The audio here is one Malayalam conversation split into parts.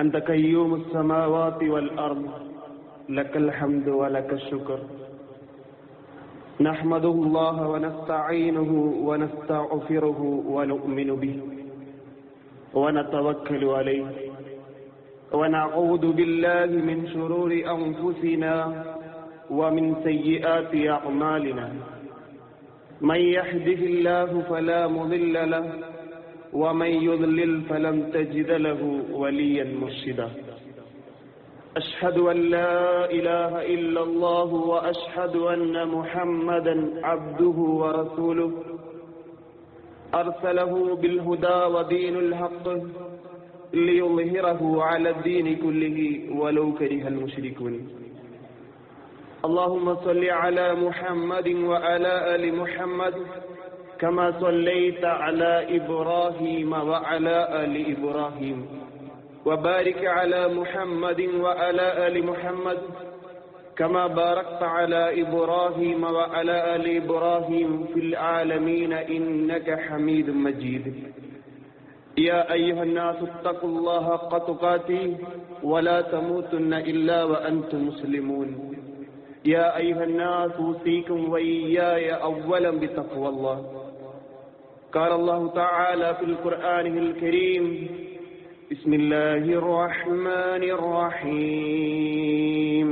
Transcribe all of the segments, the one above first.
أنت قيوم السماوات والأرض لك الحمد ولك الشكر نحمده الله ونستعينه ونستغفره ونؤمن به ونتوكل عليه ونعوذ بالله من شرور أنفسنا ومن سيئات أعمالنا من يهده الله فلا مضل له ومن يضلل فلن تجد له وليا مرشدا أشهد أن لا إله إلا الله وأشهد أن محمدا عبده ورسوله أرسله بالهدى ودين الحق ليظهره على الدين كله ولو كره المشركون اللهم صل على محمد وعلى آل محمد كما صليت على إبراهيم وعلى آل إبراهيم وبارك على محمد وعلى آل محمد كما باركت على إبراهيم وعلى آل إبراهيم في العالمين إنك حميد مجيد يا أيها الناس اتقوا الله حق تقاته ولا تموتن إلا وأنتم مسلمون يا أيها الناس أوصيكم وإياي أولا بتقوى الله قال الله تعالى في القرآن الكريم بسم الله الرحمن الرحيم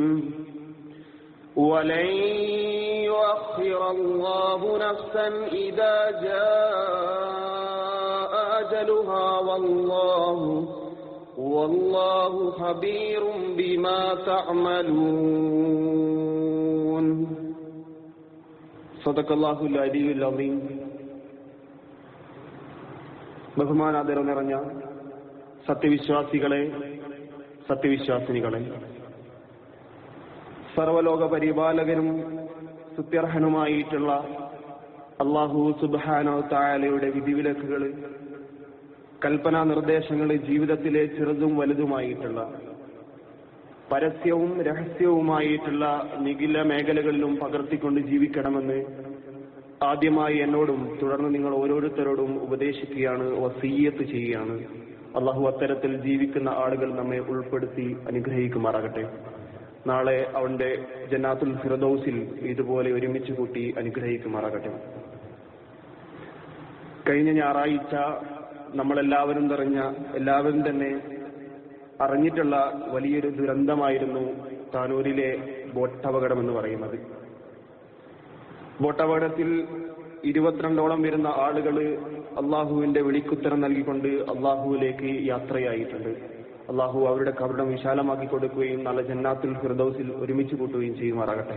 ولن يؤخر الله نفسا إذا جاء أجلها والله والله خبير بما تعملون صدق الله العلي العظيم ബഹുമാനാദരം നിറഞ്ഞ സത്യവിശ്വാസികളെ സത്യവിശ്വാസിനികളെ സർവലോക പരിപാലകനും സുത്യർഹനുമായിട്ടുള്ള അള്ളാഹു സുബാനോ തായാലയുടെ വിധിവിലക്കുകൾ കൽപ്പനാ നിർദ്ദേശങ്ങൾ ജീവിതത്തിലെ ചെറുതും വലുതുമായിട്ടുള്ള പരസ്യവും രഹസ്യവുമായിട്ടുള്ള നിഖില മേഖലകളിലും പകർത്തിക്കൊണ്ട് ജീവിക്കണമെന്ന് ആദ്യമായി എന്നോടും തുടർന്ന് നിങ്ങൾ ഓരോരുത്തരോടും ഉപദേശിക്കുകയാണ് വസീയത്ത് ചെയ്യുകയാണ് അള്ളാഹു അത്തരത്തിൽ ജീവിക്കുന്ന ആളുകൾ നമ്മെ ഉൾപ്പെടുത്തി അനുഗ്രഹിക്കുമാറാകട്ടെ നാളെ അവന്റെ ജന്നാത്തുൽ ഫിറദൌസിൽ ഇതുപോലെ ഒരുമിച്ച് കൂട്ടി അനുഗ്രഹിക്കുമാറാകട്ടെ കഴിഞ്ഞ ഞായറാഴ്ച നമ്മളെല്ലാവരും നിറഞ്ഞ എല്ലാവരും തന്നെ അറിഞ്ഞിട്ടുള്ള വലിയൊരു ദുരന്തമായിരുന്നു താനൂരിലെ ബോട്ടപകടം എന്ന് പറയുന്നത് ബോട്ടപകടത്തിൽ ഇരുപത്തിരണ്ടോളം വരുന്ന ആളുകൾ അള്ളാഹുവിന്റെ വിളിക്കുത്തരം നൽകിക്കൊണ്ട് അള്ളാഹുവിലേക്ക് യാത്രയായിട്ടുണ്ട് അള്ളാഹു അവരുടെ കബറിടം വിശാലമാക്കി കൊടുക്കുകയും നല്ല ജന്നാത്തുൽ ഫിർദൌസിൽ ഒരുമിച്ച് കൂട്ടുകയും ചെയ്യുമാറാകട്ടെ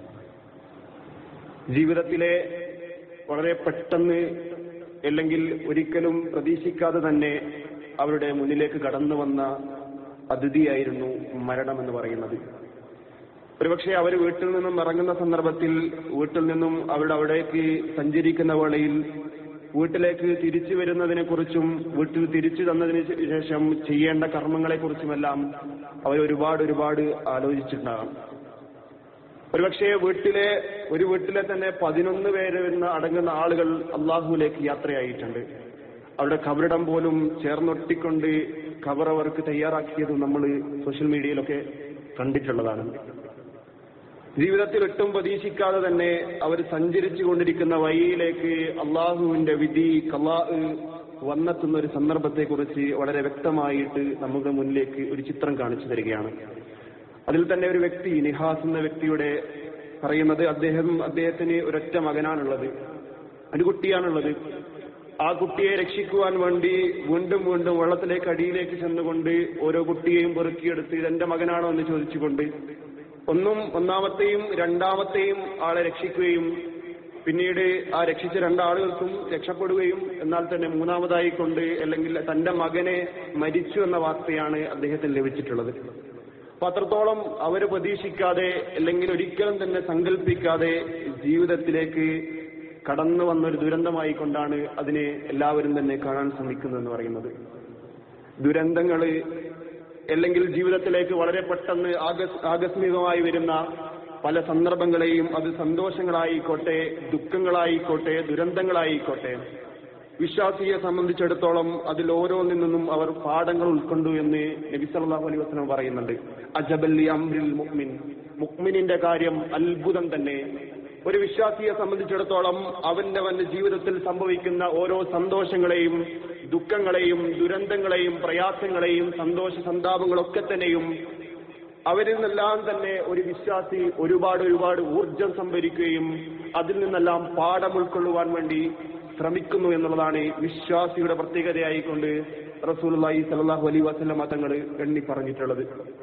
ജീവിതത്തിലെ വളരെ പെട്ടെന്ന് അല്ലെങ്കിൽ ഒരിക്കലും പ്രതീക്ഷിക്കാതെ തന്നെ അവരുടെ മുന്നിലേക്ക് കടന്നു വന്ന അതിഥിയായിരുന്നു മരണം എന്ന് പറയുന്നത് ഒരുപക്ഷെ അവർ വീട്ടിൽ നിന്നും ഇറങ്ങുന്ന സന്ദർഭത്തിൽ വീട്ടിൽ നിന്നും അവരുടെ അവിടേക്ക് സഞ്ചരിക്കുന്ന വേളയിൽ വീട്ടിലേക്ക് തിരിച്ചു വരുന്നതിനെ കുറിച്ചും വീട്ടിൽ തിരിച്ചു തന്നതിന് ശേഷം ചെയ്യേണ്ട കർമ്മങ്ങളെ കുറിച്ചുമെല്ലാം അവർ ഒരുപാട് ഒരുപാട് ആലോചിച്ചിട്ടുണ്ടാകാം ഒരുപക്ഷെ വീട്ടിലെ ഒരു വീട്ടിലെ തന്നെ പതിനൊന്ന് പേര് വരുന്ന അടങ്ങുന്ന ആളുകൾ അള്ളാഹുവിലേക്ക് യാത്രയായിട്ടുണ്ട് അവരുടെ കബറിടം പോലും ചേർന്നൊട്ടിക്കൊണ്ട് ഖബർ അവർക്ക് തയ്യാറാക്കിയത് നമ്മൾ സോഷ്യൽ മീഡിയയിലൊക്കെ കണ്ടിട്ടുള്ളതാണ് ജീവിതത്തിൽ ഒട്ടും പ്രതീക്ഷിക്കാതെ തന്നെ അവർ സഞ്ചരിച്ചു കൊണ്ടിരിക്കുന്ന വഴിയിലേക്ക് അള്ളാഹുവിന്റെ വിധി കലാ വന്നെത്തുന്ന ഒരു സന്ദർഭത്തെക്കുറിച്ച് വളരെ വ്യക്തമായിട്ട് നമ്മുടെ മുന്നിലേക്ക് ഒരു ചിത്രം കാണിച്ചു തരികയാണ് അതിൽ തന്നെ ഒരു വ്യക്തി നിഹാസ് എന്ന വ്യക്തിയുടെ പറയുന്നത് അദ്ദേഹം അദ്ദേഹത്തിന് ഒരൊറ്റ മകനാണുള്ളത് ഒരു കുട്ടിയാണുള്ളത് ആ കുട്ടിയെ രക്ഷിക്കുവാൻ വേണ്ടി വീണ്ടും വീണ്ടും വെള്ളത്തിലേക്ക് അടിയിലേക്ക് ചെന്നുകൊണ്ട് ഓരോ കുട്ടിയെയും പെറുക്കിയെടുത്ത് ഇതെന്റെ മകനാണോ എന്ന് ചോദിച്ചുകൊണ്ട് ഒന്നും ഒന്നാമത്തെയും രണ്ടാമത്തെയും ആളെ രക്ഷിക്കുകയും പിന്നീട് ആ രക്ഷിച്ച രണ്ടാളുകൾക്കും രക്ഷപ്പെടുകയും എന്നാൽ തന്നെ മൂന്നാമതായി കൊണ്ട് അല്ലെങ്കിൽ തന്റെ മകനെ മരിച്ചു എന്ന വാർത്തയാണ് അദ്ദേഹത്തിന് ലഭിച്ചിട്ടുള്ളത് അപ്പൊ അത്രത്തോളം അവർ പ്രതീക്ഷിക്കാതെ അല്ലെങ്കിൽ ഒരിക്കലും തന്നെ സങ്കല്പിക്കാതെ ജീവിതത്തിലേക്ക് കടന്നു വന്നൊരു ദുരന്തമായി കൊണ്ടാണ് അതിനെ എല്ലാവരും തന്നെ കാണാൻ ശ്രമിക്കുന്നതെന്ന് പറയുന്നത് ദുരന്തങ്ങള് അല്ലെങ്കിൽ ജീവിതത്തിലേക്ക് വളരെ പെട്ടെന്ന് ആകസ് ആകസ്മികമായി വരുന്ന പല സന്ദർഭങ്ങളെയും അത് സന്തോഷങ്ങളായിക്കോട്ടെ ദുഃഖങ്ങളായിക്കോട്ടെ ദുരന്തങ്ങളായിക്കോട്ടെ വിശ്വാസിയെ സംബന്ധിച്ചിടത്തോളം അതിൽ ഓരോന്നിൽ നിന്നും അവർ പാഠങ്ങൾ ഉൾക്കൊണ്ടു എന്ന് നബി സല്ലല്ലാഹു അലൈഹി വസല്ലം പറയുന്നുണ്ട് അജബല്ലി അംരിൽ മുഅ്മിൻ മുഅ്മിനിന്റെ കാര്യം അത്ഭുതം തന്നെ ഒരു വിശ്വാസിയെ സംബന്ധിച്ചിടത്തോളം അവന്റെ അവന്റെ ജീവിതത്തിൽ സംഭവിക്കുന്ന ഓരോ സന്തോഷങ്ങളെയും ദുഃഖങ്ങളെയും ദുരന്തങ്ങളെയും പ്രയാസങ്ങളെയും സന്തോഷ സന്താപങ്ങളൊക്കെ തന്നെയും അവരിൽ നിന്നെല്ലാം തന്നെ ഒരു വിശ്വാസി ഒരുപാട് ഒരുപാട് ഊർജം സംഭരിക്കുകയും അതിൽ നിന്നെല്ലാം പാഠം ഉൾക്കൊള്ളുവാൻ വേണ്ടി ശ്രമിക്കുന്നു എന്നുള്ളതാണ് വിശ്വാസിയുടെ പ്രത്യേകതയായിക്കൊണ്ട് റസൂലുള്ളാഹി സ്വല്ലല്ലാഹു അലൈഹി വസല്ലമ തങ്ങൾ എണ്ണി പറഞ്ഞിട്ടുള്ളത്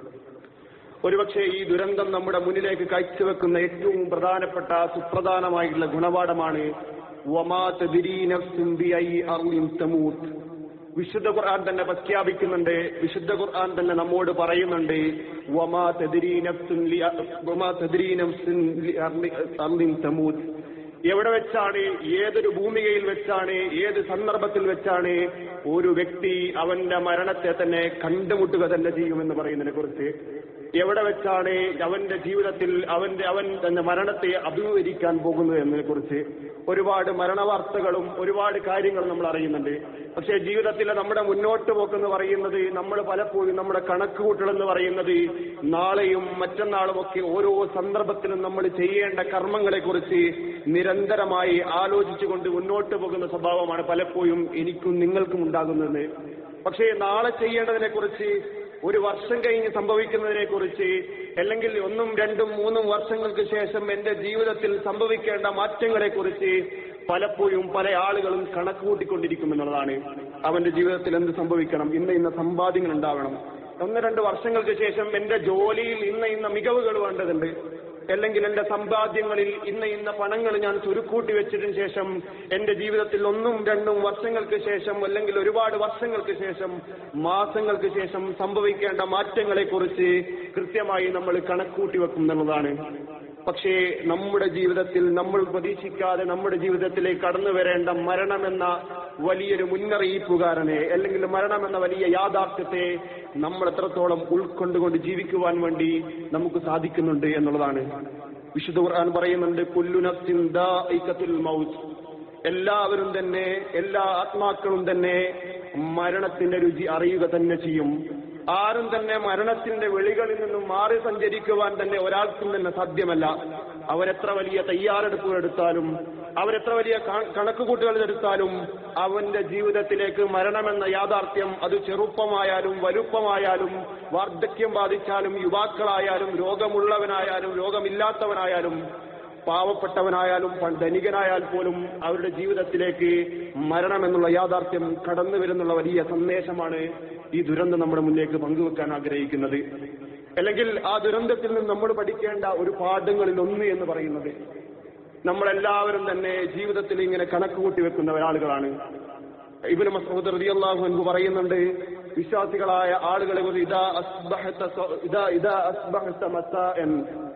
ഒരുപക്ഷെ ഈ ദുരന്തം നമ്മുടെ മുന്നിലേക്ക് കാഴ്ചവെക്കുന്ന ഏറ്റവും പ്രധാനപ്പെട്ട സുപ്രധാനമായിട്ടുള്ള ഗുണപാഠമാണ് വമാ തദ്രീ നഫ്സുൻ ബിഅയ്യി അർളിൻ തമൂത്ത് വിശുദ്ധ ഖുർആൻ തന്നെ പ്രഖ്യാപിക്കുന്നുണ്ട് വിശുദ്ധ ഖുർആൻ തന്നെ നമ്മോട് പറയുന്നുണ്ട് വമാ തദ്രീ നഫ്സുൻ ലി വമാ തദ്രീ നഫ്സുൻ ലി അർളി- അർളിൻ തമൂത്ത് എവിടെ വെച്ചാണ് ഏതൊരു ഭൂമികയിൽ വെച്ചാണ് ഏത് സന്ദർഭത്തിൽ വെച്ചാണ് ഒരു വ്യക്തി അവന്റെ മരണത്തെ തന്നെ കണ്ടുമുട്ടുക തന്നെ ചെയ്യുമെന്ന് പറയുന്നതിനെ കുറിച്ച് എവിടെ വെച്ചാണ് അവന്റെ ജീവിതത്തിൽ അവന്റെ അവൻ തന്റെ മരണത്തെ അഭിമുഖീകരിക്കാൻ പോകുന്നത് എന്നതിനെ കുറിച്ച് ഒരുപാട് മരണവാർത്തകളും ഒരുപാട് കാര്യങ്ങളും നമ്മൾ അറിയുന്നുണ്ട് പക്ഷേ ജീവിതത്തിലെ നമ്മുടെ മുന്നോട്ട് പോക്കെന്ന് പറയുന്നത് നമ്മൾ പലപ്പോഴും നമ്മുടെ കണക്കുകൂട്ടൽ എന്ന് പറയുന്നത് നാളെയും മറ്റന്നാളും ഒക്കെ ഓരോ സന്ദർഭത്തിലും നമ്മൾ ചെയ്യേണ്ട കർമ്മങ്ങളെ കുറിച്ച് നിരന്തരമായി ആലോചിച്ചുകൊണ്ട് മുന്നോട്ട് പോകുന്ന സ്വഭാവമാണ് പലപ്പോഴും എനിക്കും നിങ്ങൾക്കും ഉണ്ടാകുന്നത് പക്ഷേ നാളെ ചെയ്യേണ്ടതിനെ കുറിച്ച് ഒരു വർഷം കഴിഞ്ഞ് സംഭവിക്കുന്നതിനെ കുറിച്ച് അല്ലെങ്കിൽ ഒന്നും രണ്ടും മൂന്നും വർഷങ്ങൾക്ക് ശേഷം എന്റെ ജീവിതത്തിൽ സംഭവിക്കേണ്ട മാറ്റങ്ങളെ കുറിച്ച് പലപ്പോഴും പല ആളുകളും കണക്ക് കൂട്ടിക്കൊണ്ടിരിക്കുമെന്നുള്ളതാണ് അവന്റെ ജീവിതത്തിൽ എന്ത് സംഭവിക്കണം ഇന്ന ഇന്ന സമ്പാദ്യങ്ങൾ ഉണ്ടാവണം ഒന്ന് രണ്ട് വർഷങ്ങൾക്ക് ശേഷം എന്റെ ജോലിയിൽ ഇന്ന ഇന്ന മികവുകൾ വേണ്ടതുണ്ട് അല്ലെങ്കിൽ എന്റെ സമ്പാദ്യങ്ങളിൽ ഇന്ന ഇന്ന പണങ്ങൾ ഞാൻ ചുരുക്കൂട്ടി വെച്ചതിന് ശേഷം എന്റെ ജീവിതത്തിൽ ഒന്നും രണ്ടും വർഷങ്ങൾക്ക് ശേഷം അല്ലെങ്കിൽ ഒരുപാട് വർഷങ്ങൾക്ക് ശേഷം മാസങ്ങൾക്ക് ശേഷം സംഭവിക്കേണ്ട മാറ്റങ്ങളെ കുറിച്ച് കൃത്യമായി നമ്മൾ കണക്കൂട്ടി വെക്കുന്നുള്ളതാണ് പക്ഷേ നമ്മുടെ ജീവിതത്തിൽ നമ്മൾ പ്രതീക്ഷിക്കാതെ നമ്മുടെ ജീവിതത്തിലേക്ക് കടന്നു വരേണ്ട മരണമെന്ന വലിയൊരു മുന്നറിയിപ്പുകാരനെ അല്ലെങ്കിൽ മരണമെന്ന വലിയ യാഥാർത്ഥ്യത്തെ നമ്മൾ എത്രത്തോളം ഉൾക്കൊണ്ടുകൊണ്ട് ജീവിക്കുവാൻ വേണ്ടി നമുക്ക് സാധിക്കുന്നുണ്ട് എന്നുള്ളതാണ് വിശുദ്ധ ഖുർആൻ പറയുന്നുണ്ട് കുല്ലു നഫ്സിൻ ദാഇഖത്തുൽ മൗത്ത് എല്ലാവരും തന്നെ എല്ലാ ആത്മാക്കളും തന്നെ മരണത്തിന്റെ രുചി അറിയുക തന്നെ ചെയ്യും ആരും തന്നെ മരണത്തിന്റെ വെളികളിൽ നിന്നും മാറി സഞ്ചരിക്കുവാൻ തന്നെ ഒരാൾക്കും തന്നെ സാധ്യമല്ല അവരെത്ര വലിയ തയ്യാറെടുപ്പുകൾ എടുത്താലും അവരെത്ര വലിയ ക- കണക്കുകൂട്ടുകൾ എടുത്താലും അവന്റെ ജീവിതത്തിലേക്ക് മരണമെന്ന യാഥാർത്ഥ്യം അത് ചെറുപ്പമായാലും വലുപ്പമായാലും വാർദ്ധക്യം ബാധിച്ചാലും യുവാക്കളായാലും രോഗമുള്ളവനായാലും രോഗമില്ലാത്തവനായാലും പാവപ്പെട്ടവനായാലും പ- ധനികനായാൽ പോലും അവരുടെ ജീവിതത്തിലേക്ക് മരണമെന്നുള്ള യാഥാർത്ഥ്യം കടന്നു വരുന്നുള്ള വലിയ സന്ദേശമാണ് ഈ ദുരന്തം നമ്മുടെ മുന്നിലേക്ക് പങ്കുവെക്കാൻ ആഗ്രഹിക്കുന്നത് അല്ലെങ്കിൽ ആ ദുരന്തത്തിൽ നിന്ന് നമ്മൾ പഠിക്കേണ്ട ഒരു പാഠങ്ങളിൽ ഒന്ന് എന്ന് പറയുന്നത് നമ്മളെല്ലാവരും തന്നെ ജീവിതത്തിൽ ഇങ്ങനെ കണക്ക് കൂട്ടി വെക്കുന്ന ആളുകളാണ് ഇബിന് മസൂദ് റളിയല്ലാഹു അൻഹു പറയുന്നുണ്ട് വിശ്വാസികളായ ആളുകളെ കുറിച്ച് ഇതാ അസ്ബഹത സ- ഇതാ ഇതാ അസ്ബഹത മസാഅൻ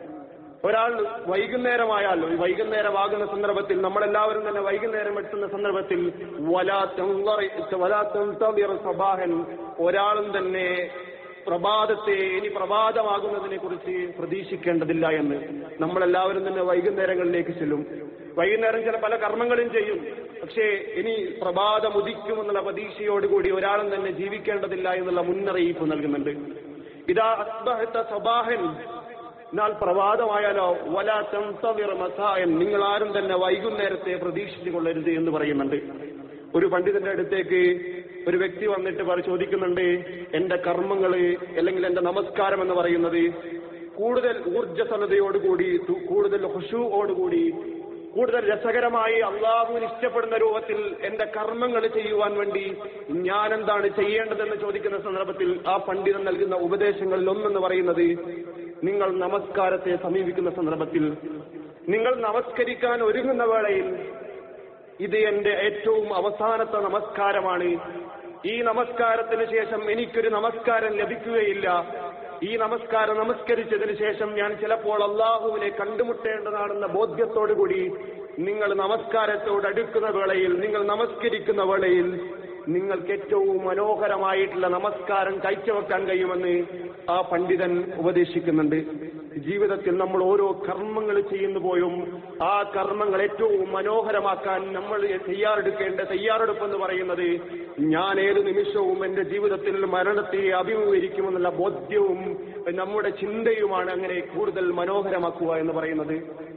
ഒരാൾ വൈകുന്നേരമായാലോ ഈ വൈകുന്നേരമാകുന്ന സന്ദർഭത്തിൽ നമ്മളെല്ലാവരും തന്നെ വൈകുന്നേരം എത്തുന്ന സന്ദർഭത്തിൽ വലാ തൻളറി- വലാ തൻതളിർ സബാഹൻ ഒരാളും തന്നെ പ്രഭാതത്തെ ഇനി പ്രഭാതമാകുന്നതിനെ കുറിച്ച് പ്രതീക്ഷിക്കേണ്ടതില്ല എന്ന് നമ്മളെല്ലാവരും തന്നെ വൈകുന്നേരങ്ങളിലേക്ക് ചെല്ലും വൈകുന്നേരം ചില പല കർമ്മങ്ങളും ചെയ്യും പക്ഷേ ഇനി പ്രഭാതം ഉദിക്കുമെന്നുള്ള പ്രതീക്ഷയോടുകൂടി ഒരാളും തന്നെ ജീവിക്കേണ്ടതില്ല എന്നുള്ള മുന്നറിയിപ്പ് നൽകുന്നുണ്ട് ഇതാ അസ്ബഹത്ത സബാഹൻ എന്നാൽ പ്രഭാതമായാലോ വല തംതവിർ മസായൻ നിങ്ങൾ ആരും തന്നെ വൈകുന്നേരത്തെ പ്രതീക്ഷിച്ചു കൊള്ളരുത് എന്ന് പറയുന്നുണ്ട് ഒരു പണ്ഡിതന്റെ അടുത്തേക്ക് ഒരു വ്യക്തി വന്നിട്ട് പറ ചോദിക്കുന്നുണ്ട് എന്റെ കർമ്മങ്ങള് അല്ലെങ്കിൽ എന്റെ നമസ്കാരം എന്ന് പറയുന്നത് കൂടുതൽ ഊർജ്ജസ്വലതയോടുകൂടി തു- കൂടുതൽ ഹുഷുവോടുകൂടി കൂടുതൽ രസകരമായി അള്ളാഹുവിന് ഇഷ്ടപ്പെടുന്ന രൂപത്തിൽ എന്റെ കർമ്മങ്ങൾ ചെയ്യുവാൻ വേണ്ടി ഞാൻ എന്താണ് ചെയ്യേണ്ടതെന്ന് ചോദിക്കുന്ന സന്ദർഭത്തിൽ ആ പണ്ഡിതൻ നൽകുന്ന ഉപദേശങ്ങളിൽ ഒന്നെന്ന് പറയുന്നത് നിങ്ങൾ നമസ്കാരത്തെ സമീപിക്കുന്ന സന്ദർഭത്തിൽ നിങ്ങൾ നമസ്കരിക്കാൻ ഒരുങ്ങുന്ന വേളയിൽ ഇത് എന്റെ ഏറ്റവും അവസാനത്തെ നമസ്കാരമാണ് ഈ നമസ്കാരത്തിന് ശേഷം എനിക്കൊരു നമസ്കാരം ലഭിക്കുകയില്ല ഈ നമസ്കാരം നമസ്കരിച്ചതിന് ശേഷം ഞാൻ ചിലപ്പോൾ അള്ളാഹുവിനെ കണ്ടുമുട്ടേണ്ടതാണെന്ന ബോധ്യത്തോടുകൂടി നിങ്ങൾ നമസ്കാരത്തോട് അടുക്കുന്ന വേളയിൽ നിങ്ങൾ നമസ്കരിക്കുന്ന വേളയിൽ നിങ്ങൾക്ക് ഏറ്റവും മനോഹരമായിട്ടുള്ള നമസ്കാരം കാഴ്ചവെക്കാൻ കഴിയുമെന്ന് ആ പണ്ഡിതൻ ഉപദേശിക്കുന്നുണ്ട് ജീവിതത്തിൽ നമ്മൾ ഓരോ കർമ്മങ്ങൾ ചെയ്യുന്നുപോയും ആ കർമ്മങ്ങൾ ഏറ്റവും മനോഹരമാക്കാൻ നമ്മൾ തയ്യാറെടുക്കേണ്ട തയ്യാറെടുപ്പ് എന്ന് പറയുന്നത് ഞാൻ ഏത് നിമിഷവും എന്റെ ജീവിതത്തിൽ മരണത്തെ അഭിമുഖീകരിക്കുമെന്നുള്ള ബോധ്യവും നമ്മുടെ ചിന്തയുമാണ് അങ്ങനെ കൂടുതൽ മനോഹരമാക്കുക എന്ന് പറയുന്നത്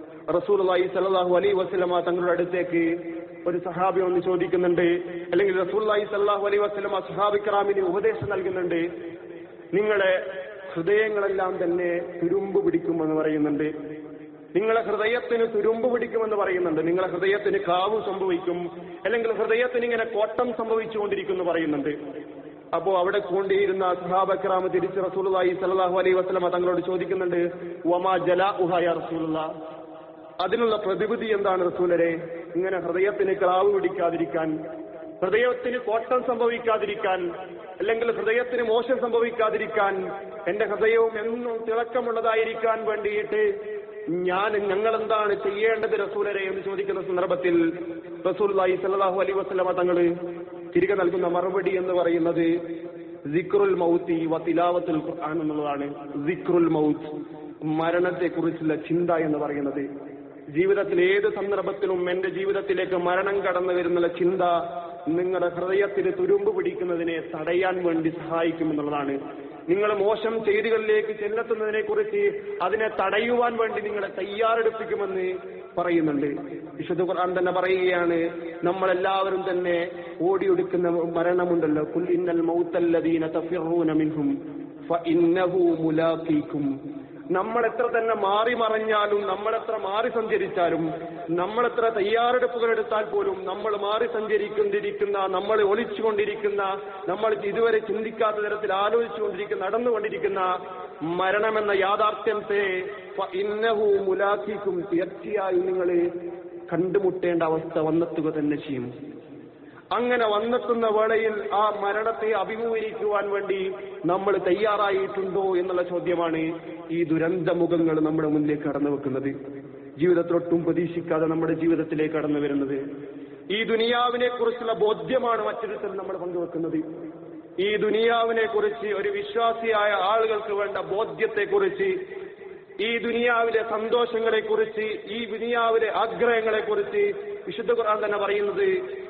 റസൂലി സല്ലാഹു അലൈ വസ്ലമ തങ്ങളുടെ അടുത്തേക്ക് ഒരു സഹാബി ഒന്ന് ചോദിക്കുന്നുണ്ട് അല്ലെങ്കിൽ റസൂലി സല്ലാഹു അലൈ വസ്ലമ സഹാബിക്രാമിന് ഉപദേശം നൽകുന്നുണ്ട് നിങ്ങളെ ഹൃദയങ്ങളെല്ലാം തന്നെ തുരുമ്പ് പിടിക്കുമെന്ന് പറയുന്നുണ്ട് നിങ്ങളെ ഹൃദയത്തിന് തുരുമ്പ് പിടിക്കുമെന്ന് പറയുന്നുണ്ട് നിങ്ങളെ ഹൃദയത്തിന് കാവ് സംഭവിക്കും അല്ലെങ്കിൽ ഹൃദയത്തിന് ഇങ്ങനെ കോട്ടം സംഭവിച്ചുകൊണ്ടിരിക്കുന്നു പറയുന്നുണ്ട് അപ്പോ അവിടെ കൊണ്ടിരുന്ന സഹാബക്രാമ് തിരിച്ച് റസൂലി സലാഹു അലൈഹി വസ്ലമ തങ്ങളോട് ചോദിക്കുന്നുണ്ട് വമാ ജല ഉഹായ റസൂലുള്ള അതിനുള്ള പ്രതിവിധി എന്താണ് റസൂലരെ ഇങ്ങനെ ഹൃദയത്തിന് ക്ലാവ് പിടിക്കാതിരിക്കാൻ ഹൃദയത്തിന് കോട്ടം സംഭവിക്കാതിരിക്കാൻ അല്ലെങ്കിൽ ഹൃദയത്തിന് മോശം സംഭവിക്കാതിരിക്കാൻ എന്റെ ഹൃദയവും എന്നും തിളക്കമുള്ളതായിരിക്കാൻ വേണ്ടിയിട്ട് ഞാൻ ഞങ്ങൾ എന്താണ് ചെയ്യേണ്ടത് റസൂലരെ എന്ന് ചോദിക്കുന്ന സന്ദർഭത്തിൽ റസൂൽ സല്ലാഹു അലൈ വസ്ലമ തങ്ങള് തിരികെ നൽകുന്ന മറുപടി എന്ന് പറയുന്നത് സിക്റുൽ മൗത്തി വ തിലാവത്തുൽ ഖുർആൻ എന്നുള്ളതാണ് സിക്റുൽ മൗത്ത് മരണത്തെ കുറിച്ചുള്ള ചിന്ത എന്ന് പറയുന്നത് ജീവിതത്തിൽ ഏത് സന്ദർഭത്തിലും എന്റെ ജീവിതത്തിലേക്ക് മരണം കടന്നു വരുന്നുള്ള ചിന്ത നിങ്ങളുടെ ഹൃദയത്തിന് തുരുമ്പ് പിടിക്കുന്നതിനെ തടയാൻ വേണ്ടി സഹായിക്കുമെന്നുള്ളതാണ് നിങ്ങൾ മോശം ചെയ്തികളിലേക്ക് ചെന്നെത്തുന്നതിനെ കുറിച്ച് അതിനെ തടയുവാൻ വേണ്ടി നിങ്ങളെ തയ്യാറെടുപ്പിക്കുമെന്ന് പറയുന്നുണ്ട് വിശുദ്ധ ഖുർആൻ തന്നെ പറയുകയാണ് നമ്മളെല്ലാവരും തന്നെ ഓടിയൊടുക്കുന്ന മരണമുണ്ടല്ലോ കുൽ ഇന്നൽ മൗത്തല്ലദീന തഫിറൂന മിൻഹും ഫഇന്നഹു മുലാഖീകും നമ്മൾ എത്ര തന്നെ മാറി മറഞ്ഞാലും നമ്മൾ എത്ര മാറി സഞ്ചരിച്ചാലും നമ്മൾ എത്ര തയ്യാറെടുപ്പുകൾ എടുത്താൽ പോലും നമ്മൾ മാറി സഞ്ചരിക്കൊണ്ടിരിക്കുന്ന നമ്മൾ ഒളിച്ചുകൊണ്ടിരിക്കുന്ന നമ്മൾ ഇതുവരെ ചിന്തിക്കാത്ത തരത്തിൽ ആലോചിച്ചുകൊണ്ടിരിക്കുന്ന നടന്നുകൊണ്ടിരിക്കുന്ന മരണമെന്ന യാഥാർത്ഥ്യത്തെ ഇന്നഹു മുലാഖിക്കും തീർച്ചയായും നിങ്ങൾ കണ്ടുമുട്ടേണ്ട അവസ്ഥ വന്നെത്തുക തന്നെ ചെയ്യും അങ്ങനെ വന്നെത്തുന്ന വേളയിൽ ആ മരണത്തെ അഭിമുഖീകരിക്കുവാൻ വേണ്ടി നമ്മൾ തയ്യാറായിട്ടുണ്ടോ എന്നുള്ള ചോദ്യമാണ് ഈ ദുരന്തമുഖങ്ങൾ നമ്മുടെ മുന്നിലേക്ക് കടന്നു വെക്കുന്നത് ജീവിതത്തിലൊട്ടും പ്രതീക്ഷിക്കാതെ നമ്മുടെ ജീവിതത്തിലേക്ക് കടന്നു വരുന്നത് ഈ ദുനിയാവിനെ കുറിച്ചുള്ള ബോധ്യമാണ് മറ്റൊരുത്തർ നമ്മൾ പങ്കുവെക്കുന്നത് ഈ ദുനിയാവിനെ കുറിച്ച് ഒരു വിശ്വാസിയായ ആളുകൾക്ക് വേണ്ട ബോധ്യത്തെക്കുറിച്ച് ഈ ദുനിയാവിലെ സന്തോഷങ്ങളെ കുറിച്ച് ഈ ദുനിയാവിലെ ആഗ്രഹങ്ങളെ കുറിച്ച് വിശുദ്ധ ഖുർആൻ തന്നെ പറയുന്നത്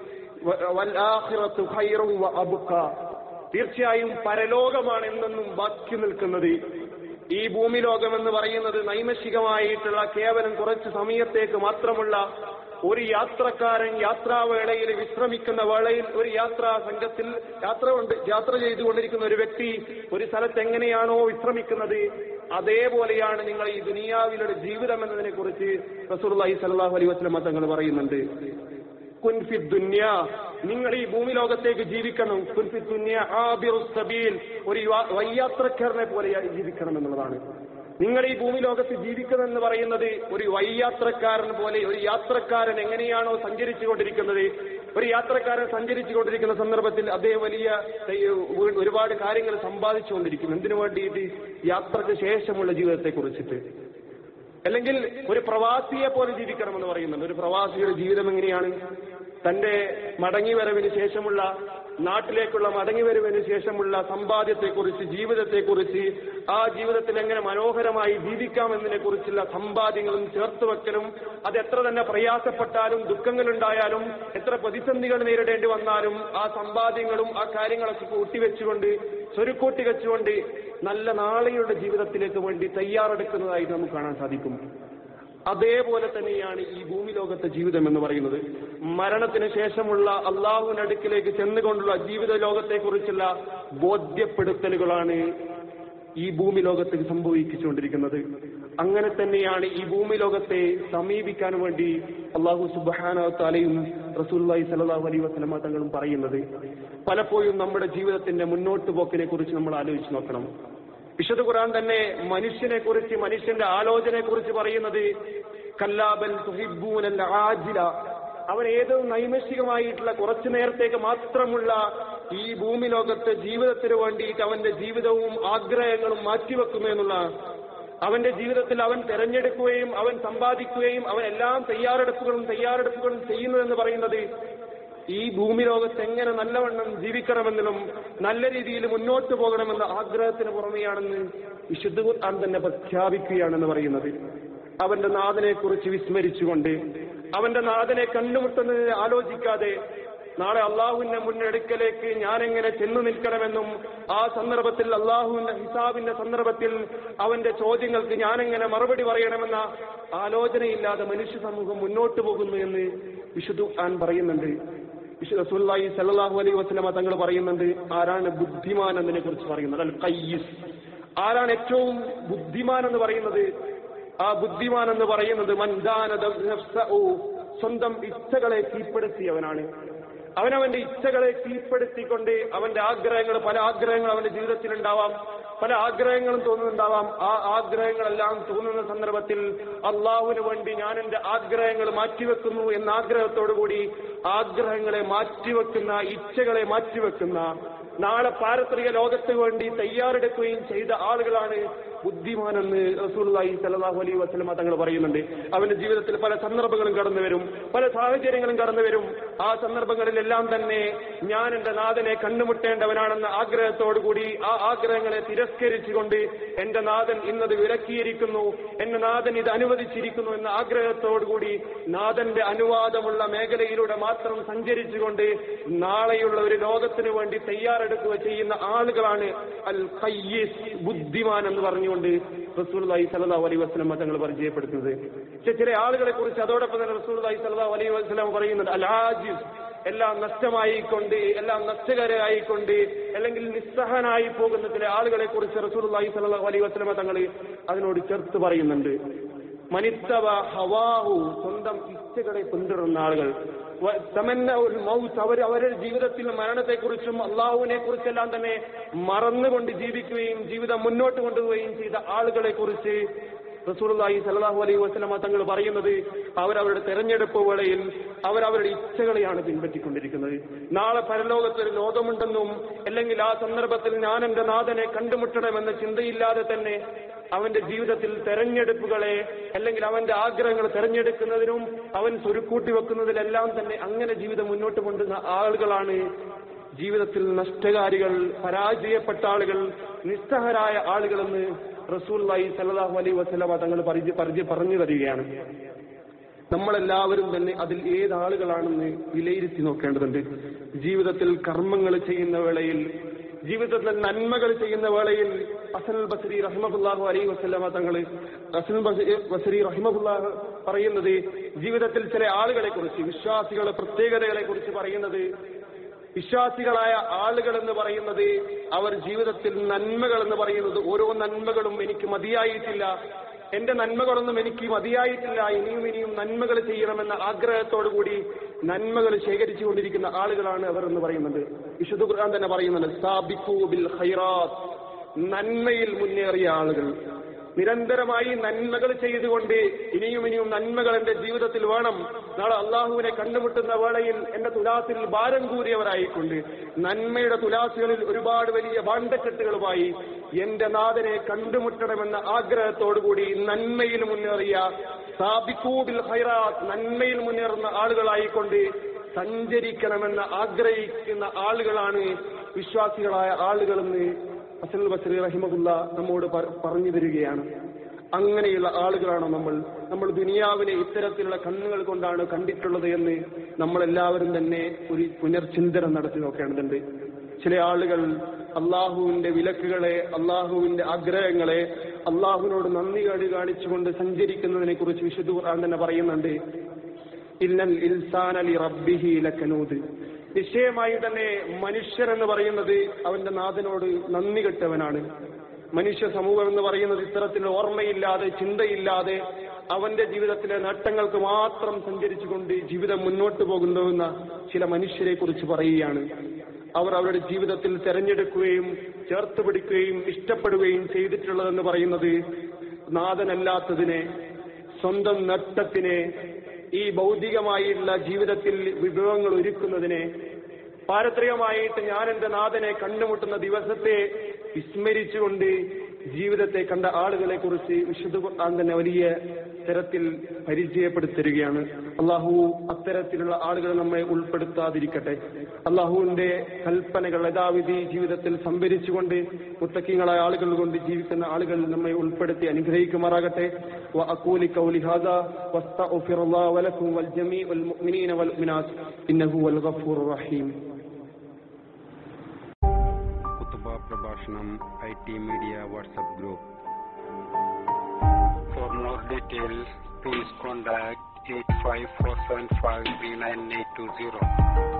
വൽആഖിറത്തു ഖൈറും വഅബ്ഖ തീർച്ചയായും പരലോകമാണ് എന്നെന്നും ബാക്കി നിൽക്കുന്നത് ഈ ഭൂമി ലോകം എന്ന് പറയുന്നത് നൈമഷികമായിട്ടുള്ള കേവലം കുറച്ച് സമയത്തേക്ക് മാത്രമുള്ള ഒരു യാത്രക്കാരൻ യാത്രാവേളയിൽ വിശ്രമിക്കുന്ന വേളയിൽ ഒരു യാത്രാ സംഘത്തിൽ യാത്ര കൊണ്ട് യാത്ര ചെയ്തുകൊണ്ടിരിക്കുന്ന ഒരു വ്യക്തി ഒരു സ്ഥലത്ത് എങ്ങനെയാണോ വിശ്രമിക്കുന്നത് അതേപോലെയാണ് നിങ്ങൾ ഈ ദുനിയാവിലുള്ള ജീവിതം എന്നതിനെ കുറിച്ച് റസൂർലാഹി സലാഹു അലൈഹി വസ്ലമ തങ്ങൾ പറയുന്നുണ്ട് കുൻഫി ദുന്യ നിങ്ങൾ ഈ ഭൂമി ലോകത്തേക്ക് ജീവിക്കണം കുൻഫി ദുന്യ ആബിറു സബീൽ ഒരു വയ്യാത്രക്കാരനെ പോലെ ജീവിക്കണം എന്നുള്ളതാണ് നിങ്ങൾ ഈ ഭൂമി ലോകത്ത് ജീവിക്കണം എന്ന് പറയുന്നത് ഒരു വയ്യാത്രക്കാരൻ പോലെ ഒരു യാത്രക്കാരൻ എങ്ങനെയാണോ സഞ്ചരിച്ചു കൊണ്ടിരിക്കുന്നത് ഒരു യാത്രക്കാരൻ സഞ്ചരിച്ചു കൊണ്ടിരിക്കുന്ന സന്ദർഭത്തിൽ അദ്ദേഹം വലിയ ഒരുപാട് കാര്യങ്ങൾ സമ്പാദിച്ചുകൊണ്ടിരിക്കും എന്തിനു വേണ്ടിയിട്ട് യാത്രക്ക് ശേഷമുള്ള ജീവിതത്തെ കുറിച്ചിട്ട് അല്ലെങ്കിൽ ഒരു പ്രവാസിയെ പോലെ ജീവിക്കണമെന്ന് പറയുന്നുണ്ട് ഒരു പ്രവാസിയുടെ ജീവിതം എങ്ങനെയാണ് തന്റെ മടങ്ങിവരവിന് ശേഷമുള്ള നാട്ടിലേക്കുള്ള മടങ്ങിവരവിന് ശേഷമുള്ള സമ്പാദ്യത്തെക്കുറിച്ച് ജീവിതത്തെക്കുറിച്ച് ആ ജീവിതത്തിൽ എങ്ങനെ മനോഹരമായി ജീവിക്കാമെന്നതിനെ കുറിച്ചുള്ള സമ്പാദ്യങ്ങളും ചേർത്ത് വെക്കലും അത് എത്ര തന്നെ പ്രയാസപ്പെട്ടാലും ദുഃഖങ്ങളുണ്ടായാലും എത്ര പ്രതിസന്ധികൾ നേരിടേണ്ടി വന്നാലും ആ സമ്പാദ്യങ്ങളും ആ കാര്യങ്ങളൊക്കെ കൂട്ടിവെച്ചുകൊണ്ട് സ്വരുക്കൂട്ടി വെച്ചുകൊണ്ട് നല്ല നാളെയുടെ ജീവിതത്തിലേക്ക് വേണ്ടി തയ്യാറെടുക്കുന്നതായിട്ട് നമുക്ക് കാണാൻ സാധിക്കും അതേപോലെ തന്നെയാണ് ഈ ഭൂമി ലോകത്തെ ജീവിതം എന്ന് പറയുന്നത് മരണത്തിന് ശേഷമുള്ള അള്ളാഹുവിനടുക്കിലേക്ക് ചെന്നുകൊണ്ടുള്ള ജീവിത ലോകത്തെക്കുറിച്ചുള്ള ബോധ്യപ്പെടുത്തലുകളാണ് ഈ ഭൂമി ലോകത്ത് സംഭവിച്ചുകൊണ്ടിരിക്കുന്നത് അങ്ങനെ തന്നെയാണ് ഈ ഭൂമി ലോകത്തെ സമീപിക്കാൻ വേണ്ടി അള്ളാഹു സുബാന താലയും റസൂല്ലായി സലാഹു അലൈ വസ്ലമ തങ്ങളും പറയുന്നത് പലപ്പോഴും നമ്മുടെ ജീവിതത്തിന്റെ മുന്നോട്ട് പോക്കിനെ കുറിച്ച് നമ്മൾ ആലോചിച്ച് നോക്കണം വിശുദ്ധ ഖുർആൻ തന്നെ മനുഷ്യനെ കുറിച്ച് മനുഷ്യന്റെ ആലോചനയെ കുറിച്ച് പറയുന്നത് കല്ലാബൽ തുഹിബൂനൽ ആജില അവൻ ഏതോ നൈമിഷികമായിട്ടുള്ള കുറച്ചു നേരത്തേക്ക് മാത്രമുള്ള ഈ ഭൂമി ലോകത്തെ ജീവിതത്തിന് വേണ്ടിയിട്ട് അവന്റെ ജീവിതവും ആഗ്രഹങ്ങളും മാറ്റിവെക്കുന്നു എന്നുള്ള അവന്റെ ജീവിതത്തിൽ അവൻ തെരഞ്ഞെടുക്കുകയും അവൻ സമ്പാദിക്കുകയും അവൻ എല്ലാം തയ്യാറെടുപ്പുകളും തയ്യാറെടുപ്പുകളും ചെയ്യുന്നതെന്ന് പറയുന്നത് ഈ ഭൂമി ലോകത്ത് എങ്ങനെ നല്ലവണ്ണം ജീവിക്കണമെന്നും നല്ല രീതിയിൽ മുന്നോട്ട് പോകണമെന്ന ആഗ്രഹത്തിന് പുറമെയാണെന്ന് വിശുദ്ധ ഖുർആൻ തന്നെ പ്രഖ്യാപിക്കുകയാണെന്ന് പറയുന്നത് അവന്റെ നാഥനെ കുറിച്ച് വിസ്മരിച്ചുകൊണ്ട് അവന്റെ നാഥനെ കണ്ടുമുട്ടുന്നതിനെ ആലോചിക്കാതെ നാളെ അള്ളാഹുവിന്റെ മുന്നെടുക്കലേക്ക് ഞാൻ എങ്ങനെ ചെന്നു നിൽക്കണമെന്നും ആ സന്ദർഭത്തിൽ അള്ളാഹുവിന്റെ ഹിസാബിന്റെ സന്ദർഭത്തിൽ അവന്റെ ചോദ്യങ്ങൾക്ക് ഞാൻ എങ്ങനെ മറുപടി പറയണമെന്ന ആലോചനയില്ലാതെ മനുഷ്യ സമൂഹം മുന്നോട്ട് പോകുന്നു എന്ന് വിശുദ്ധ ആൻ പറയുന്നുണ്ട് വിശുദ്ധ റസൂലുള്ളാഹി സല്ലല്ലാഹു അലൈഹി വസല്ലമ തങ്ങൾ പറയുന്നുണ്ട് ആരാണ് ബുദ്ധിമാൻ എന്നതിനെ കുറിച്ച് പറയുന്നത് അൽ കയ്യിസ് ആരാണ് ഏറ്റവും ബുദ്ധിമാൻ എന്ന് പറയുന്നത് ആ ബുദ്ധിമാൻ എന്ന് പറയുന്നത് മൻദാനദ നഫ്സഉ സ്വന്തം ഇച്ഛകളെ കീഴ്പ്പെടുത്തിയവനാണ് അവനവന്റെ ഇച്ഛകളെ കീഴ്പ്പെടുത്തിക്കൊണ്ട് അവന്റെ ആഗ്രഹങ്ങൾ പല ആഗ്രഹങ്ങൾ അവന്റെ ജീവിതത്തിൽ ഉണ്ടാവാം പല ആഗ്രഹങ്ങളും തോന്നുന്നുണ്ടാവാം ആ ആഗ്രഹങ്ങളെല്ലാം തോന്നുന്ന സന്ദർഭത്തിൽ അള്ളാഹുവിന് വേണ്ടി ഞാൻ എന്റെ ആഗ്രഹങ്ങൾ മാറ്റിവെക്കുന്നു എന്ന ആഗ്രഹത്തോടു കൂടി ആഗ്രഹങ്ങളെ മാറ്റിവെക്കുന്ന ഇച്ഛകളെ മാറ്റിവെക്കുന്ന നാളെ പാരത്രിക ലോകത്തിന് വേണ്ടി തയ്യാറെടുക്കുകയും ചെയ്ത ആളുകളാണ് ബുദ്ധിമാനെന്ന് റസൂലുള്ളാഹി സല്ലല്ലാഹു അലൈഹി വസല്ലമ തങ്ങൾ പറയുന്നുണ്ട് അവന്റെ ജീവിതത്തിൽ പല സന്ദർഭങ്ങളും കടന്നു വരും പല സാഹചര്യങ്ങളും കടന്നു വരും ആ സന്ദർഭങ്ങളിലെല്ലാം തന്നെ ഞാൻ എന്റെ നാഥനെ കണ്ടുമുട്ടേണ്ടവനാണെന്ന ആഗ്രഹത്തോടുകൂടി ആ ആഗ്രഹങ്ങളെ തിരസ്കരിച്ചുകൊണ്ട് എന്റെ നാഥൻ ഇന്നത് വിലക്കിയിരിക്കുന്നു എന്റെ നാഥൻ ഇത് അനുവദിച്ചിരിക്കുന്നു എന്ന ആഗ്രഹത്തോടുകൂടി നാഥന്റെ അനുവാദമുള്ള മേഖലയിലൂടെ മാത്രം സഞ്ചരിച്ചുകൊണ്ട് നാളെയുള്ള ഒരു ലോകത്തിന് വേണ്ടി തയ്യാറെടുക്കുക ചെയ്യുന്ന ആളുകളാണ് അൽ ഖയ്യിസ് ബുദ്ധിമാൻ എന്ന് പറഞ്ഞുകൊണ്ട് റസൂലുള്ളാഹി സ്വല്ലല്ലാഹു അലൈഹി വസല്ലം തങ്ങൾ പരിചയപ്പെടുത്തുന്നത് പക്ഷെ ചില ആളുകളെ കുറിച്ച് അതോടൊപ്പം തന്നെ റസൂലുള്ളാഹി സ്വല്ലല്ലാഹു അലൈഹി വസല്ലം പറയുന്നുണ്ട് അൽ ആജിസ് എല്ലാം നഷ്ടമായിക്കൊണ്ട് എല്ലാം നഷ്ടകരായിക്കൊണ്ട് അല്ലെങ്കിൽ നിസ്സഹനായി പോകുന്ന ചില ആളുകളെ കുറിച്ച് റസൂലുള്ളാഹി സ്വല്ലല്ലാഹു അലൈഹി വസല്ലം തങ്ങൾ അതിനോട് ചേർത്ത് പറയുന്നുണ്ട് മനിത്തവ ഹവാഹു സ്വന്തം ഇച്ഛകളെ പിന്തുടരുന്ന ആളുകൾ വ- തമന്ന ഒരു മൗത്ത് അവർ അവരുടെ ജീവിതത്തിൽ മരണത്തെക്കുറിച്ചും അള്ളാഹുവിനെ കുറിച്ചെല്ലാം തന്നെ മറന്നുകൊണ്ട് ജീവിക്കുകയും ജീവിതം മുന്നോട്ട് കൊണ്ടുപോവുകയും ചെയ്ത ആളുകളെ കുറിച്ച് റസൂലുള്ളാഹി സല്ലല്ലാഹു അലൈഹി വസല്ലമ തങ്ങൾ പറയുന്നത് അവരവരുടെ തെരഞ്ഞെടുപ്പ് വേളയിൽ അവരവരുടെ ഇച്ഛകളെയാണ് പിൻപറ്റിക്കൊണ്ടിരിക്കുന്നത് നാളെ പരലോകത്ത് ഒരു ലോകമുണ്ടെന്നും അല്ലെങ്കിൽ ആ സന്ദർഭത്തിൽ ഞാൻ എന്റെ നാഥനെ കണ്ടുമുട്ടണമെന്ന ചിന്തയില്ലാതെ തന്നെ അവന്റെ ജീവിതത്തിൽ തെരഞ്ഞെടുപ്പുകളെ അല്ലെങ്കിൽ അവന്റെ ആഗ്രഹങ്ങൾ തെരഞ്ഞെടുക്കുന്നതിനും അവൻ സ്വരുക്കൂട്ടി വെക്കുന്നതിലെല്ലാം തന്നെ അങ്ങനെ ജീവിതം മുന്നോട്ട് കൊണ്ടുവന്ന ആളുകളാണ് ജീവിതത്തിൽ നഷ്ടകാരികൾ പരാജയപ്പെട്ട ആളുകൾ നിസ്സഹരായ ആളുകളെന്ന് റസൂല്ലായി സല്ലല്ലാഹു അലൈഹി വസല്ലമ തങ്ങൾ പരിചയ പരിചയ പറഞ്ഞു തരികയാണ് നമ്മളെല്ലാവരും തന്നെ അതിൽ ഏതാളുകളാണെന്ന് വിലയിരുത്തി നോക്കേണ്ടതുണ്ട് ജീവിതത്തിൽ കർമ്മങ്ങൾ ചെയ്യുന്ന വേളയിൽ ജീവിതത്തിൽ നന്മകൾ ചെയ്യുന്ന വേളയിൽ അസൽ ബസരി റഹിമഹുല്ലാഹു അലൈഹി വസല്ലമ തങ്ങൾ അസൽ ബസരി- ബസരി റഹിമഹുല്ലാഹ് പറയുന്നത് ജീവിതത്തിൽ ചില ആളുകളെ കുറിച്ച് വിശ്വാസികളുടെ പ്രത്യേകതകളെ കുറിച്ച് പറയുന്നത് വിശ്വാസികളായ ആളുകൾ എന്ന് പറയുന്നത് അവർ ജീവിതത്തിൽ നന്മകൾ എന്ന് പറയുന്നത് ഓരോ നന്മകളും എനിക്ക് മതിയായിട്ടില്ല എന്റെ നന്മകളൊന്നും എനിക്ക് മതിയായിട്ടില്ല ഇനിയും ഇനിയും നന്മകൾ ചെയ്യണമെന്ന ആഗ്രഹത്തോടുകൂടി നന്മകൾ ശേഖരിച്ചു കൊണ്ടിരിക്കുന്ന ആളുകളാണ് അവർ എന്ന് പറയുന്നത് വിശുദ്ധ ഖുർആൻ തന്നെ പറയുന്നുണ്ട് സാബിഖു ബിൽ ഖൈറാത്ത് നന്മയിൽ മുന്നേറിയ ആളുകൾ നിരന്തരമായി നന്മകൾ ചെയ്തുകൊണ്ട് ഇനിയും ഇനിയും നന്മകൾ എന്റെ ജീവിതത്തിൽ വേണം നാളെ അള്ളാഹുവിനെ കണ്ടുമുട്ടുന്ന വേളയിൽ എന്റെ തുലാസിൽ ഭാരം കൂറിയവരായിക്കൊണ്ട് നന്മയുടെ തുലാസുകളിൽ ഒരുപാട് വലിയ ഭാണ്ഡക്കെട്ടുകളുമായി എന്റെ നാഥനെ കണ്ടുമുട്ടണമെന്ന ആഗ്രഹത്തോടുകൂടി നന്മയിൽ മുന്നേറിയ സാബിക്കൂബിൽ ഹൈറാത്ത് നന്മയിൽ മുന്നേറുന്ന ആളുകളായിക്കൊണ്ട് സഞ്ചരിക്കണമെന്ന് ആഗ്രഹിക്കുന്ന ആളുകളാണ് വിശ്വാസികളായ ആളുകളെന്ന് അസൽ ബസറി റഹിമകുല്ല നമ്മോട് പ- പറഞ്ഞു തരികയാണ് അങ്ങനെയുള്ള ആളുകളാണ് നമ്മൾ നമ്മൾ ദുനിയാവിനെ ഇത്തരത്തിലുള്ള കണ്ണുകൾ കൊണ്ടാണ് കണ്ടിട്ടുള്ളത് എന്ന് നമ്മളെല്ലാവരും തന്നെ ഒരു പുനർചിന്തനം നടത്തി നോക്കേണ്ടതുണ്ട് ചില ആളുകൾ അള്ളാഹുവിന്റെ വിലക്കുകളെ അള്ളാഹുവിന്റെ ആഗ്രഹങ്ങളെ അള്ളാഹുവിനോട് നന്ദി കേട് കാണിച്ചുകൊണ്ട് സഞ്ചരിക്കുന്നതിനെ കുറിച്ച് വിശുദ്ധ ഖുർആൻ തന്നെ പറയുന്നുണ്ട് ഇന്നൽ ഇൻസാനലി റബ്ബിഹി ലക്കനൂദ് നിശ്ചയമായി തന്നെ മനുഷ്യൻ എന്ന് പറയുന്നത് അവന്റെ നാഥനോട് നന്ദി കെട്ടവനാണ് മനുഷ്യ സമൂഹം എന്ന് പറയുന്നത് ഇത്തരത്തിൽ ഓർമ്മയില്ലാതെ ചിന്തയില്ലാതെ അവന്റെ ജീവിതത്തിലെ നേട്ടങ്ങൾക്ക് മാത്രം സഞ്ചരിച്ചുകൊണ്ട് ജീവിതം മുന്നോട്ട് പോകുന്നുവെന്ന ചില മനുഷ്യരെ കുറിച്ച് പറയുകയാണ് അവർ അവരുടെ ജീവിതത്തിൽ തെരഞ്ഞെടുക്കുകയും ചേർത്ത് പിടിക്കുകയും ഇഷ്ടപ്പെടുകയും ചെയ്തിട്ടുള്ളതെന്ന് പറയുന്നത് നാഥനല്ലാത്തതിനെ സ്വന്തം നട്ടത്തിനെ ഈ ഭൗതികമായുള്ള ജീവിതത്തിൽ വിഭവങ്ങൾ ഒരുക്കുന്നതിനെ പാരത്രികമായിട്ട് ഞാൻ എന്റെ നാഥനെ കണ്ടുമുട്ടുന്ന ദിവസത്തെ വിസ്മരിച്ചുകൊണ്ട് ജീവിതത്തെ കണ്ട ആളുകളെ കുറിച്ച് വിശുദ്ധ ഖുർആൻ തന്നെ വലിയ തരത്തിൽ പരിചയപ്പെടുത്തരുകയാണ് അള്ളാഹു അത്തരത്തിലുള്ള ആളുകൾ നമ്മെ ഉൾപ്പെടുത്താതിരിക്കട്ടെ അള്ളാഹുവിന്റെ കൽപ്പനകൾ യഥാവിധി ജീവിതത്തിൽ സംഭരിച്ചുകൊണ്ട് മുത്തക്കിങ്ങളായ ആളുകൾ കൊണ്ട് ജീവിക്കുന്ന ആളുകൾ നമ്മെ ഉൾപ്പെടുത്തി അനുഗ്രഹിക്കുമാറാകട്ടെ وأقول قولي هذا واستغفر الله ولكم والجميع المؤمنين والمؤمنات إنه هو الغفور الرحيم കുത്തുബ പ്രഭാഷണം I T media WhatsApp group For more details, please contact 854753980.